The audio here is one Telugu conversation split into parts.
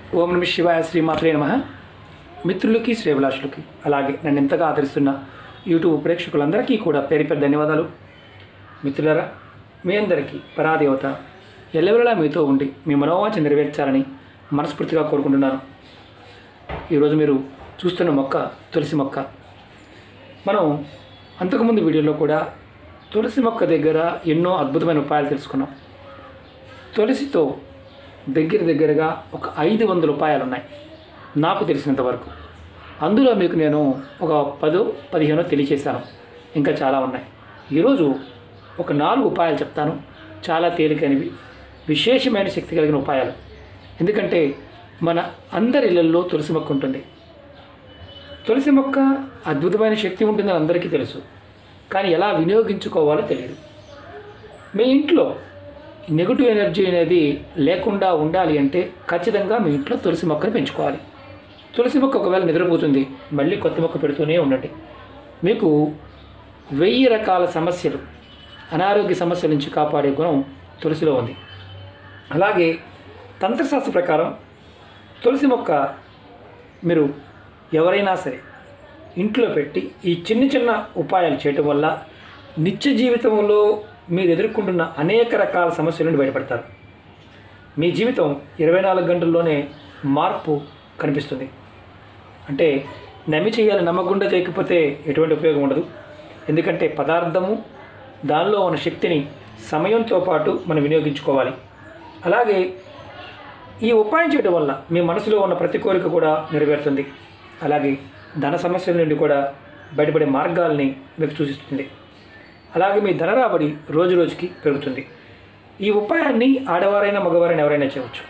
ఓం నమ శివాయ శ్రీమాత్రే నమ మిత్రులకి శ్రేభిలాషులకి అలాగే నన్ను ఎంతగా ఆదరిస్తున్న యూట్యూబ్ ప్రేక్షకులందరికీ కూడా పేరు పేరు ధన్యవాదాలు మిత్రులారా మీ అందరికీ పరాదేవత ఎల్లవెల్లలా మీతో ఉండి మీ మనోవాంఛ నెరవేర్చాలని మనస్ఫూర్తిగా కోరుకుంటున్నాను ఈరోజు మీరు చూస్తున్న మొక్క తులసి మొక్క మనం అంతకుముందు వీడియోలో కూడా తులసి మొక్క దగ్గర ఎన్నో అద్భుతమైన ఉపాయాలు తెలుసుకున్నాం తులసితో దగ్గర దగ్గరగా ఒక ఐదు వందల ఉపాయాలు ఉన్నాయి నాకు తెలిసినంత వరకు అందులో మీకు నేను ఒక పదో పదిహేనో తెలియచేశాను ఇంకా చాలా ఉన్నాయి ఈరోజు ఒక నాలుగు ఉపాయాలు చెప్తాను చాలా తేలికైనవి విశేషమైన శక్తి కలిగిన ఉపాయాలు ఎందుకంటే మన అందరి ఇళ్ళల్లో తులసి మొక్క ఉంటుంది తులసి మొక్క అద్భుతమైన శక్తి ఉంటుందని అందరికీ తెలుసు కానీ ఎలా వినియోగించుకోవాలో తెలియదు మీ ఇంట్లో నెగిటివ్ ఎనర్జీ అనేది లేకుండా ఉండాలి అంటే ఖచ్చితంగా మీ ఇంట్లో తులసి మొక్కను పెంచుకోవాలి తులసి మొక్క ఒకవేళ నిద్రపోతుంది మళ్ళీ కొత్త మొక్క పెడుతూనే ఉండండి మీకు వెయ్యి రకాల సమస్యలు అనారోగ్య సమస్యల నుంచి కాపాడే గుణం తులసిలో ఉంది అలాగే తంత్రశాస్త్ర ప్రకారం తులసి మొక్క మీరు ఎవరైనా సరే ఇంట్లో పెట్టి ఈ చిన్న చిన్న ఉపాయాలు చేయటం వల్ల నిత్య జీవితంలో మీరు ఎదుర్కొంటున్న అనేక రకాల సమస్యల నుండి బయటపడతారు మీ జీవితం ఇరవై నాలుగు గంటల్లోనే మార్పు కనిపిస్తుంది అంటే నమ్మి చేయాలి నమ్మకుండా చేయకపోతే ఎటువంటి ఉపయోగం ఉండదు ఎందుకంటే పదార్థము దానిలో ఉన్న శక్తిని సమయంతో పాటు మనం వినియోగించుకోవాలి అలాగే ఈ ఉపాయం చేయడం వల్ల మీ మనసులో ఉన్న ప్రతి కోరిక కూడా నెరవేరుతుంది అలాగే ధన సమస్యల నుండి కూడా బయటపడే మార్గాల్ని మీకు సూచిస్తుంది అలాగే మీ ధన రాబడి రోజు రోజుకి పెరుగుతుంది ఈ ఉపాయాన్ని ఆడవారైనా మగవారైనా ఎవరైనా చేయవచ్చు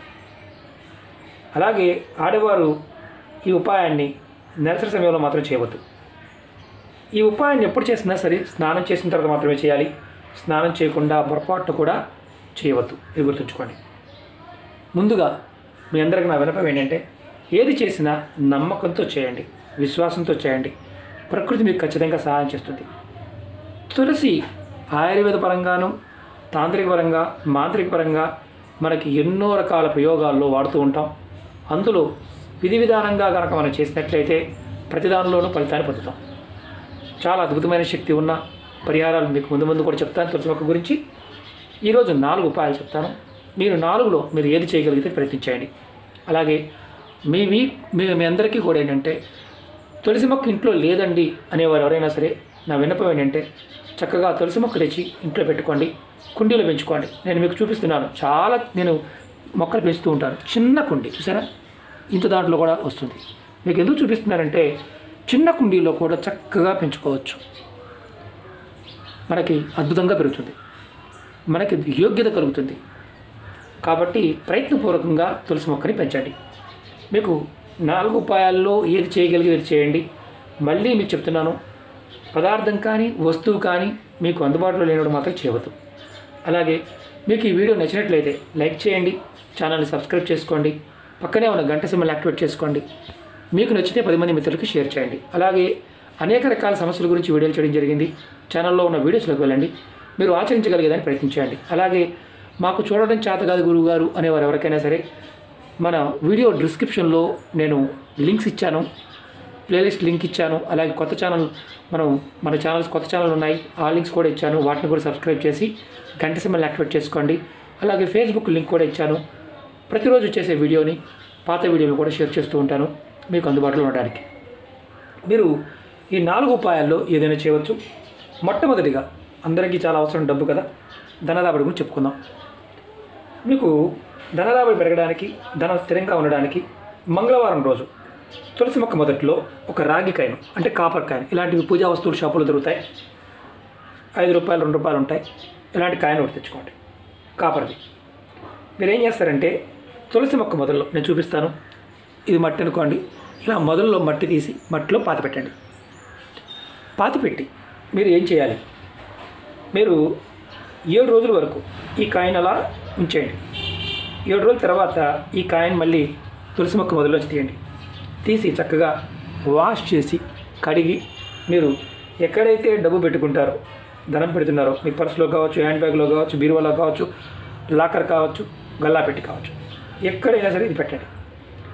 అలాగే ఆడవారు ఈ ఉపాయాన్ని నెలసరి సమయంలో మాత్రం చేయవద్దు ఈ ఉపాయాన్ని ఎప్పుడు చేసినా సరే స్నానం చేసిన తర్వాత మాత్రమే చేయాలి స్నానం చేయకుండా పొరపాటు కూడా చేయవద్దు ఇది గుర్తుంచుకోండి ముందుగా మీ అందరికి నా వినపం ఏంటంటే ఏది చేసినా నమ్మకంతో చేయండి విశ్వాసంతో చేయండి ప్రకృతి మీకు ఖచ్చితంగా సహాయం చేస్తుంది తులసి ఆయుర్వేద పరంగాను తాంత్రిక పరంగా మాంత్రిక పరంగా మనకి ఎన్నో రకాల ప్రయోగాల్లో వాడుతూ ఉంటాం అందులో విధి విధానంగా కనుక మనం చేసినట్లయితే ప్రతి దానిలోనూ ఫలితాన్ని పొందుతాం చాలా అద్భుతమైన శక్తి ఉన్న పరిహారాలు మీకు ముందు ముందు కూడా చెప్తాను తులసి మొక్క గురించి ఈరోజు నాలుగు ఉపాయాలు చెప్తాను మీరు నాలుగులో మీరు ఏది చేయగలిగితే ప్రయత్నించండి అలాగే మీ మీ మీ మీ అందరికీ కూడా ఏంటంటే తులసి మొక్క ఇంట్లో లేదండి అనేవారు ఎవరైనా సరే నా విన్నపం ఏంటంటే చక్కగా తులసి మొక్క తెచ్చి ఇంట్లో పెట్టుకోండి కుండీలో పెంచుకోండి నేను మీకు చూపిస్తున్నాను చాలా నేను మొక్కలు పెంచుతూ ఉంటాను చిన్న కుండీ చూసారా ఇంత దాంట్లో కూడా వస్తుంది మీకు ఎందుకు చూపిస్తున్నానంటే చిన్న కుండీలో కూడా చక్కగా పెంచుకోవచ్చు మనకి అద్భుతంగా పెరుగుతుంది మనకి యోగ్యత కలుగుతుంది కాబట్టి ప్రయత్నపూర్వకంగా తులసి మొక్కని పెంచండి మీకు నాలుగు ఉపాయాల్లో ఏది చేయగలిగేది చేయండి మళ్ళీ మీకు చెప్తున్నాను పదార్థం కానీ వస్తువు కానీ మీకు అందుబాటులో లేనప్పుడు మాత్రం చేయవద్దు అలాగే మీకు ఈ వీడియో నచ్చినట్లయితే లైక్ చేయండి ఛానల్ని సబ్స్క్రైబ్ చేసుకోండి పక్కనే ఉన్న గంట సింబల్ యాక్టివేట్ చేసుకోండి మీకు నచ్చితే పది మంది మిత్రులకు షేర్ చేయండి అలాగే అనేక రకాల సమస్యల గురించి వీడియోలు చేయడం జరిగింది ఛానల్లో ఉన్న వీడియోస్లోకి వెళ్ళండి మీరు ఆచరించగలిగేదాన్ని ప్రయత్నించండి అలాగే మాకు చూడడం చేత కాదు గురువు గారు అనేవారు ఎవరికైనా సరే మన వీడియో డిస్క్రిప్షన్లో నేను లింక్స్ ఇచ్చాను ప్లేలిస్ట్ లింక్ ఇచ్చాను అలాగే కొత్త ఛానల్ మనం మన ఛానల్స్ కొత్త ఛానల్ ఉన్నాయి ఆ లింక్స్ కూడా ఇచ్చాను వాటిని కూడా సబ్స్క్రైబ్ చేసి గంట సింబల్ యాక్టివేట్ చేసుకోండి అలాగే ఫేస్బుక్ లింక్ కూడా ఇచ్చాను ప్రతిరోజు చేసే వీడియోని పాత వీడియోలు కూడా షేర్ చేస్తూ ఉంటాను మీకు అందుబాటులో ఉండడానికి మీరు ఈ నాలుగు ఉపాయాల్లో ఏదైనా చేయవచ్చు మొట్టమొదటిగా అందరికీ చాలా అవసరం డబ్బు కదా ధనరాబడి గురించి చెప్పుకుందాం మీకు ధనరాబడి పెరగడానికి ధనం స్థిరంగా ఉండడానికి మంగళవారం రోజు తులసి మొక్క మొదట్లో ఒక రాగి కాయను అంటే కాపర్ కాయను ఇలాంటివి పూజా వస్తువులు షాపులు దొరుకుతాయి ఐదు రూపాయలు రెండు రూపాయలు ఉంటాయి ఇలాంటి కాయను ఒకటి తెచ్చుకోండి కాపర్ది మీరు ఏం చేస్తారంటే తులసి మొక్క మొదల్లో నేను చూపిస్తాను ఇది మట్టి అనుకోండి ఇలా మొదల్లో మట్టి తీసి మట్టిలో పాతి పెట్టండి పాతి పెట్టి మీరు ఏం చేయాలి మీరు ఏడు రోజుల వరకు ఈ కాయను అలా ఉంచేయండి ఏడు రోజుల తర్వాత ఈ కాయను మళ్ళీ తులసి మొక్క మొదలులోంచి తీయండి తీసి చక్కగా వాష్ చేసి కడిగి మీరు ఎక్కడైతే డబ్బు పెట్టుకుంటారో ధనం పెడుతున్నారో మీ పర్సులో కావచ్చు హ్యాండ్ బ్యాగ్లో కావచ్చు బీరువాలో కావచ్చు లాకర్ కావచ్చు గల్లా పెట్టి కావచ్చు ఎక్కడైనా సరే ఇది పెట్టండి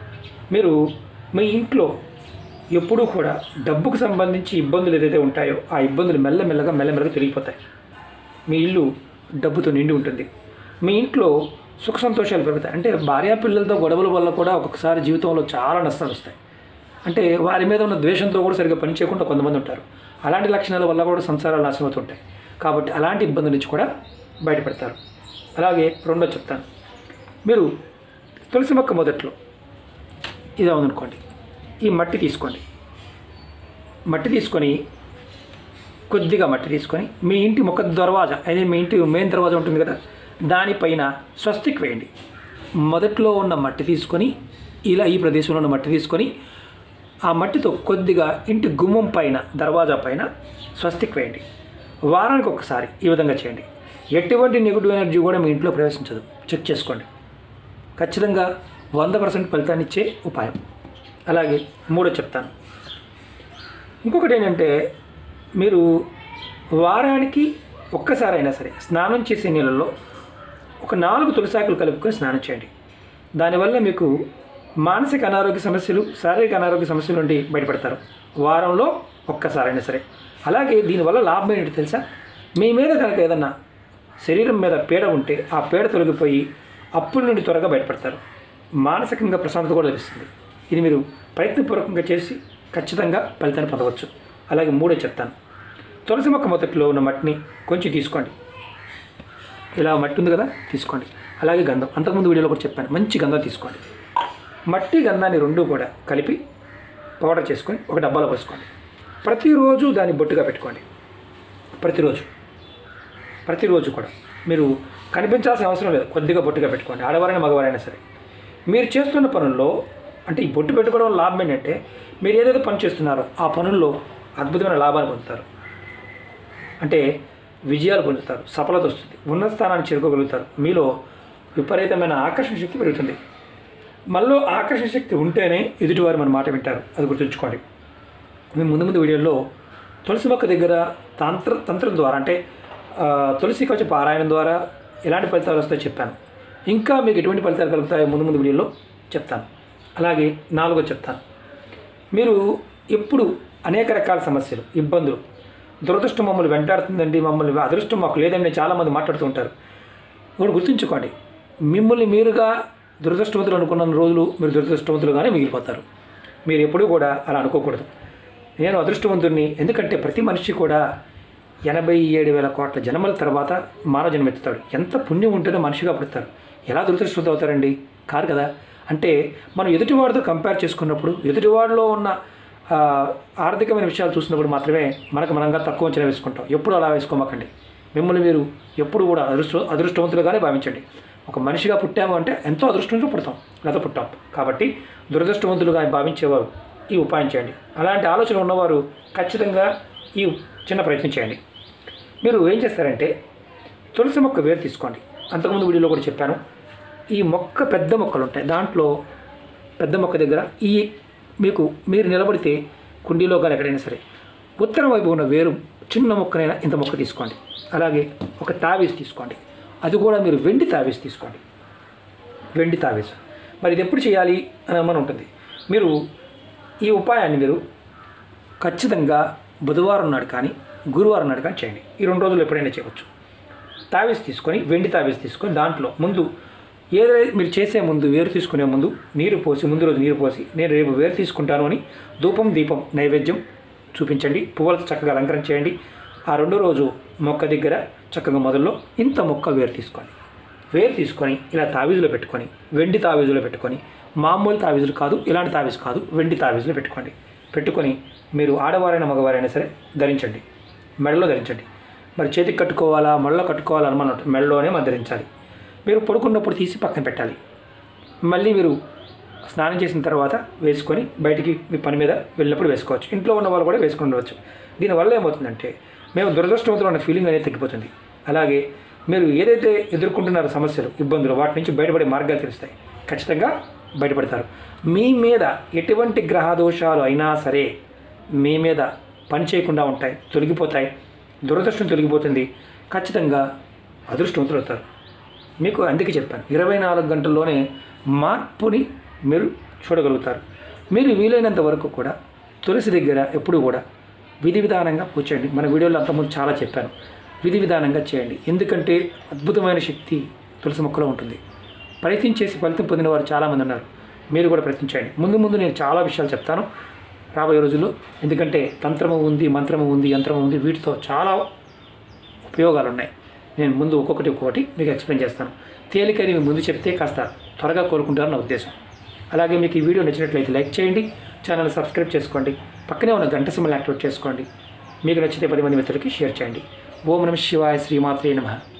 మీరు మీ ఇంట్లో ఎప్పుడూ కూడా డబ్బుకు సంబంధించి ఇబ్బందులు ఏదైతే ఉంటాయో ఆ ఇబ్బందులు మెల్లమెల్లగా మెల్లమెల్లగా తొలగిపోతాయి మీ ఇల్లు డబ్బుతో నిండి ఉంటుంది మీ ఇంట్లో సుఖ సంతోషాలు పెరుగుతాయి అంటే భార్యా పిల్లలతో గొడవల వల్ల కూడా ఒక్కొక్కసారి జీవితంలో చాలా నష్టాలు వస్తాయి అంటే వారి మీద ఉన్న ద్వేషంతో కూడా సరిగ్గా పని చేయకుండా కొంతమంది ఉంటారు అలాంటి లక్షణాల వల్ల కూడా సంసారాలు నాశనం అవుతుంటాయి కాబట్టి అలాంటి ఇబ్బందుల నుంచి కూడా బయటపడతారు అలాగే రెండో చెప్తాను మీరు తులసి మొక్క మొదట్లో ఇది అవుననుకోండి ఈ మట్టి తీసుకోండి మట్టి తీసుకొని కొద్దిగా మట్టి తీసుకొని మీ ఇంటి ముఖ దర్వాజా అదే మీ ఇంటి మెయిన్ దర్వాజా ఉంటుంది కదా దానిపైన స్వస్తిక్ వేయండి మొదట్లో ఉన్న మట్టి తీసుకొని ఇలా ఈ ప్రదేశంలో ఉన్న మట్టి తీసుకొని ఆ మట్టితో కొద్దిగా ఇంటి గుమ్మం పైన దర్వాజా పైన స్వస్తిక్ వేయండి వారానికి ఒకసారి ఈ విధంగా చేయండి ఎటువంటి నెగిటివ్ ఎనర్జీ కూడా మీ ఇంట్లో ప్రవేశించదు చెక్ చేసుకోండి ఖచ్చితంగా వంద పర్సెంట్ ఫలితాన్ని ఇచ్చే ఉపాయం అలాగే మూడో చెప్తాను ఇంకొకటి ఏంటంటే మీరు వారానికి ఒక్కసారైనా సరే స్నానం చేసే నీళ్ళల్లో ఒక నాలుగు తులసాకులు కలుపుకొని స్నానం చేయండి దానివల్ల మీకు మానసిక అనారోగ్య సమస్యలు శారీరక అనారోగ్య సమస్యల నుండి బయటపడతారు వారంలో ఒక్కసారైనా సరే అలాగే దీనివల్ల లాభం ఏంటి తెలుసా మీ మీద కనుక ఏదన్నా శరీరం మీద పీడ ఉంటే ఆ పీడ తొలగిపోయి అప్పుల నుండి త్వరగా బయటపడతారు మానసికంగా ప్రశాంతత కూడా లభిస్తుంది ఇది మీరు ప్రయత్నపూర్వకంగా చేసి ఖచ్చితంగా ఫలితాన్ని పొందవచ్చు అలాగే మూడో చెప్తాను తులసి మొక్క మొదట్లో ఉన్న మట్టిని కొంచెం తీసుకోండి ఇలా మట్టి ఉంది కదా తీసుకోండి అలాగే గంధం అంతకుముందు వీడియోలో కూడా చెప్పాను మంచి గంధం తీసుకోండి మట్టి గంధాన్ని రెండు కూడా కలిపి పౌడర్ చేసుకొని ఒక డబ్బాలో పోసుకోండి ప్రతిరోజు దాన్ని బొట్టుగా పెట్టుకోండి ప్రతిరోజు ప్రతిరోజు కూడా మీరు కనిపించాల్సిన అవసరం లేదు కొద్దిగా బొట్టుగా పెట్టుకోండి ఆడవారైనా మగవారైనా సరే మీరు చేస్తున్న పనుల్లో అంటే ఈ బొట్టు పెట్టుకోవడం వల్ల లాభం ఏంటంటే మీరు ఏదైతే పని చేస్తున్నారో ఆ పనుల్లో అద్భుతమైన లాభాలు పొందుతారు అంటే విజయాలు పొందుతారు సఫలత వస్తుంది ఉన్నత స్థానాన్ని చేరుకోగలుగుతారు మీలో విపరీతమైన ఆకర్షణ శక్తి పెరుగుతుంది మనలో ఆకర్షణ శక్తి ఉంటేనే ఎదుటివారు మన మాట వింటారు అది గుర్తుంచుకోండి మేము ముందు ముందు వీడియోలో తులసి మొక్క దగ్గర తంత్ర తంత్రం ద్వారా అంటే ఆ, తులసి కవచ పారాయణం ద్వారా ఎలాంటి ఫలితాలు వస్తాయో చెప్పాను ఇంకా మీకు ఎటువంటి ఫలితాలు కలుగుతాయో ముందు ముందు వీడియోలో చెప్తాను అలాగే నాలుగో చెప్తాను మీరు ఎప్పుడు అనేక రకాల సమస్యలు ఇబ్బందులు దురదృష్టం మమ్మల్ని వెంటాడుతుందండి మమ్మల్ని అదృష్టం మాకు లేదండి చాలామంది మాట్లాడుతూ ఉంటారు ఇప్పుడు గుర్తుంచుకోండి మిమ్మల్ని మీరుగా దురదృష్టవంతులు అనుకున్న రోజులు మీరు దురదృష్టవంతులుగానే మిగిలిపోతారు మీరు ఎప్పుడూ కూడా అలా అనుకోకూడదు నేను అదృష్టవంతుడిని ఎందుకంటే ప్రతి మనిషి కూడా ఎనభై ఏడు వేల కోట్ల జన్మల తర్వాత మానవ జన్మ ఎత్తుతాడు ఎంత పుణ్యం ఉంటేనే మనిషిగా పుడతారు ఎలా దురదృష్టవంతులు అవుతారండి కారు కదా అంటే మనం ఎదుటివాడితో కంపేర్ చేసుకున్నప్పుడు ఎదుటివాడిలో ఉన్న ఆ, ఆర్థికమైన విషయాలు చూసినప్పుడు మాత్రమే మనకు మనంగా తక్కువ అంచనా వేసుకుంటాం ఎప్పుడు అలా వేసుకోమాకండి మిమ్మల్ని మీరు ఎప్పుడు కూడా అదృష్ట అదృష్టవంతులుగానే భావించండి ఒక మనిషిగా పుట్టాము అంటే ఎంతో అదృష్టంతో పుడతాం లేదా పుట్టాం కాబట్టి దురదృష్టవంతులుగా భావించేవారు ఈ ఉపాయం చేయండి అలాంటి ఆలోచన ఉన్నవారు ఖచ్చితంగా ఈ చిన్న ప్రయత్నం చేయండి మీరు ఏం చేస్తారంటే తులసి మొక్క వేరు తీసుకోండి అంతకుముందు వీడియోలో కూడా చెప్పాను ఈ మొక్క పెద్ద మొక్కలు ఉంటాయి దాంట్లో పెద్ద మొక్క దగ్గర ఈ మీకు మీరు నిలబడితే కుండీలో కానీ ఎక్కడైనా సరే ఉత్తరం వైపు ఉన్న వేరు చిన్న మొక్కనైనా ఇంత మొక్క తీసుకోండి అలాగే ఒక తావీస్ తీసుకోండి అది కూడా మీరు వెండి తావీస్ తీసుకోండి వెండి తావీస్ మరి ఇది ఎప్పుడు చేయాలి అని మన ఉంటుంది మీరు ఈ ఉపాయాన్ని మీరు ఖచ్చితంగా బుధవారం నాడు కానీ గురువారం నాడు కానీ చేయండి ఈ రెండు రోజులు ఎప్పుడైనా చేయవచ్చు తావీస్ తీసుకొని వెండి తావీస్ తీసుకొని దాంట్లో ముందు ఏదైతే మీరు చేసే ముందు వేరు తీసుకునే ముందు నీరు పోసి ముందు రోజు నీరు పోసి నేను రేపు వేరు తీసుకుంటాను అని ధూపం దీపం నైవేద్యం చూపించండి పువ్వులతో చక్కగా అలంకరణ చేయండి ఆ రెండో రోజు మొక్క దగ్గర చక్కగా మొదల్లో ఇంత మొక్క వేరు తీసుకోండి వేరు తీసుకొని ఇలా తావీజులో పెట్టుకొని వెండి తావీజులో పెట్టుకొని మామూలు తావీజులు కాదు ఇలాంటి తావీజు కాదు వెండి తావీజులో పెట్టుకోండి పెట్టుకొని మీరు ఆడవారైనా మగవారైనా సరే ధరించండి మెడలో ధరించండి మరి చేతికి కట్టుకోవాలా మెడలో కట్టుకోవాలా అనుమానం మెడలోనే మనం ధరించాలి మీరు పడుకున్నప్పుడు తీసి పక్కన పెట్టాలి మళ్ళీ మీరు స్నానం చేసిన తర్వాత వేసుకొని బయటికి మీ పని మీద వెళ్ళినప్పుడు వేసుకోవచ్చు ఇంట్లో ఉన్న వాళ్ళు కూడా వేసుకుని ఉండవచ్చు దీనివల్ల ఏమవుతుందంటే మేము దురదృష్టవంతులు అన్న ఫీలింగ్ అనేది తగ్గిపోతుంది అలాగే మీరు ఏదైతే ఎదుర్కొంటున్నారో సమస్యలు ఇబ్బందులు వాటి నుంచి బయటపడే మార్గాలు తెలుస్తాయి ఖచ్చితంగా బయటపడతారు మీ మీద ఎటువంటి గ్రహ దోషాలు అయినా సరే మీ మీద పని చేయకుండా ఉంటాయి తొలగిపోతాయి దురదృష్టం తొలగిపోతుంది ఖచ్చితంగా అదృష్టవంతులు అవుతారు మీకు అందుకే చెప్పాను ఇరవై నాలుగు గంటల్లోనే మార్పుని మీరు చూడగలుగుతారు మీరు వీలైనంత వరకు కూడా తులసి దగ్గర ఎప్పుడు కూడా విధి విధానంగా పూజ చేయండి మన వీడియోలో అంతకుముందు చాలా చెప్పాను విధి విధానంగా చేయండి ఎందుకంటే అద్భుతమైన శక్తి తులసి మొక్కలో ఉంటుంది ప్రయత్నం చేసి ఫలితం పొందిన వారు చాలామంది ఉన్నారు మీరు కూడా ప్రయత్నించండి ముందు ముందు నేను చాలా విషయాలు చెప్తాను రాబోయే రోజుల్లో ఎందుకంటే తంత్రము ఉంది మంత్రము ఉంది యంత్రము ఉంది వీటితో చాలా ఉపయోగాలు ఉన్నాయి నేను ముందు ఒక్కొక్కటి ఒక్కొక్కటి మీకు ఎక్స్ప్లెయిన్ చేస్తాను తేలికని మీ ముందు చెప్తే కాస్త త్వరగా కోరుకుంటారని నా ఉద్దేశం అలాగే మీకు ఈ వీడియో నచ్చినట్లయితే లైక్ చేయండి ఛానల్ సబ్స్క్రైబ్ చేసుకోండి పక్కనే ఉన్న గంట సింబల్ యాక్టివేట్ చేసుకోండి మీకు నచ్చితే పది మంది మిత్రులకి షేర్ చేయండి ఓం నమ శివాయ శ్రీమాత్రే నమః